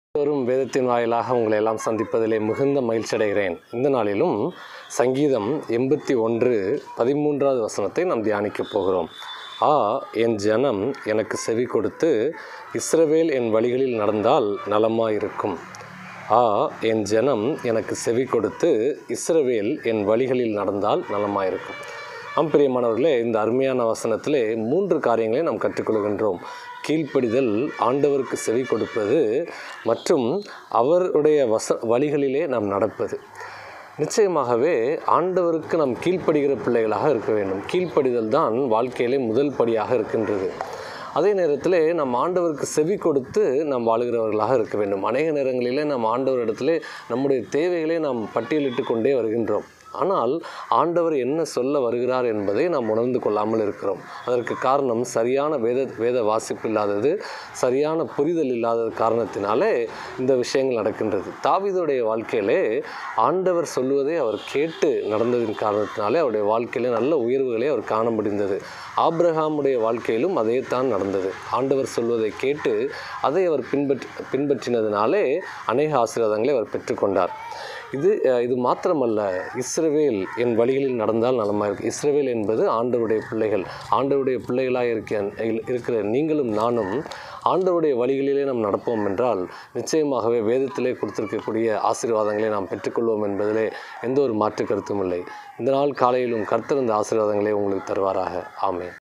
வரும் வேதத்தின் வாயிலாக உங்களை எல்லாம் சந்திப்பதிலே மிகுந்த மகிழ்ச்சி அடைகிறேன் இந்த நாளிலும் சங்கீதம் எண்பத்தி ஒன்று பதிமூன்றாவது வசனத்தை நாம் தியானிக்கப் போகிறோம் ஆ என் ஜனம் எனக்கு செவி கொடுத்து இஸ்ரவேல் என் வழிகளில் நடந்தால் நலமாயிருக்கும் ஆ என் ஜனம் எனக்கு செவி கொடுத்து இஸ்ரவேல் என் வழிகளில் நடந்தால் நலமாயிருக்கும் ஆம் பிரியமானவர்களே இந்த அருமையான வசனத்திலே மூன்று காரியங்களை நாம் கற்றுக்கொள்கின்றோம் கீழ்ப்படிதல் ஆண்டவருக்கு செவி கொடுப்பது மற்றும் அவருடைய வச வழிகளிலே நாம் நடப்பது நிச்சயமாகவே ஆண்டவருக்கு நாம் கீழ்ப்படுகிற பிள்ளைகளாக இருக்க வேண்டும் கீழ்ப்படிதல் தான் வாழ்க்கையிலே முதல் படியாக இருக்கின்றது அதே நேரத்தில் நம் ஆண்டவருக்கு செவி கொடுத்து நாம் வாழுகிறவர்களாக இருக்க வேண்டும் அநேக நேரங்களிலே நாம் ஆண்டவரிடத்திலே நம்முடைய தேவைகளை நாம் பட்டியலிட்டு கொண்டே வருகின்றோம் ஆனால் ஆண்டவர் என்ன சொல்ல வருகிறார் என்பதை நாம் உணர்ந்து கொள்ளாமல் இருக்கிறோம் அதற்கு காரணம் சரியான வேத வேத வாசிப்பு இல்லாதது சரியான புரிதல் இல்லாத காரணத்தினாலே இந்த விஷயங்கள் நடக்கின்றது தாவீதுடைய வாழ்க்கையிலே ஆண்டவர் சொல்லுவதை அவர் கேட்டு நடந்ததின் காரணத்தினாலே அவருடைய வாழ்க்கையிலே நல்ல உயர்வுகளை அவர் காண முடிந்தது ஆப்ரஹாமுடைய வாழ்க்கையிலும் அதே தான் நடந்தது ஆண்டவர் சொல்வதை கேட்டு அதை அவர் பின்பற்றி பின்பற்றினதினாலே அநேக ஆசீர்வாதங்களை அவர் பெற்றுக்கொண்டார் இது அஹ், இது மாத்திரமல்ல இஸ்ரவேல் என் வழிகளில் நடந்தால் நலமாக இருக்கு இஸ்ரவேல் என்பது ஆண்டவருடைய பிள்ளைகள் ஆண்டவருடைய பிள்ளைகளாக இருக்க இருக்கிற நீங்களும் நானும் ஆண்டவருடைய வழிகளிலே நாம் நடப்போம் என்றால் நிச்சயமாகவே வேதத்திலே கொடுத்திருக்கக்கூடிய ஆசீர்வாதங்களை நாம் பெற்றுக்கொள்வோம் என்பதிலே எந்த ஒரு மாற்று கருத்தும் இல்லை இந்த நாள் காலையிலும் கர்த்தர் இந்த ஆசீர்வாதங்களை உங்களுக்கு தருவாராக ஆமென்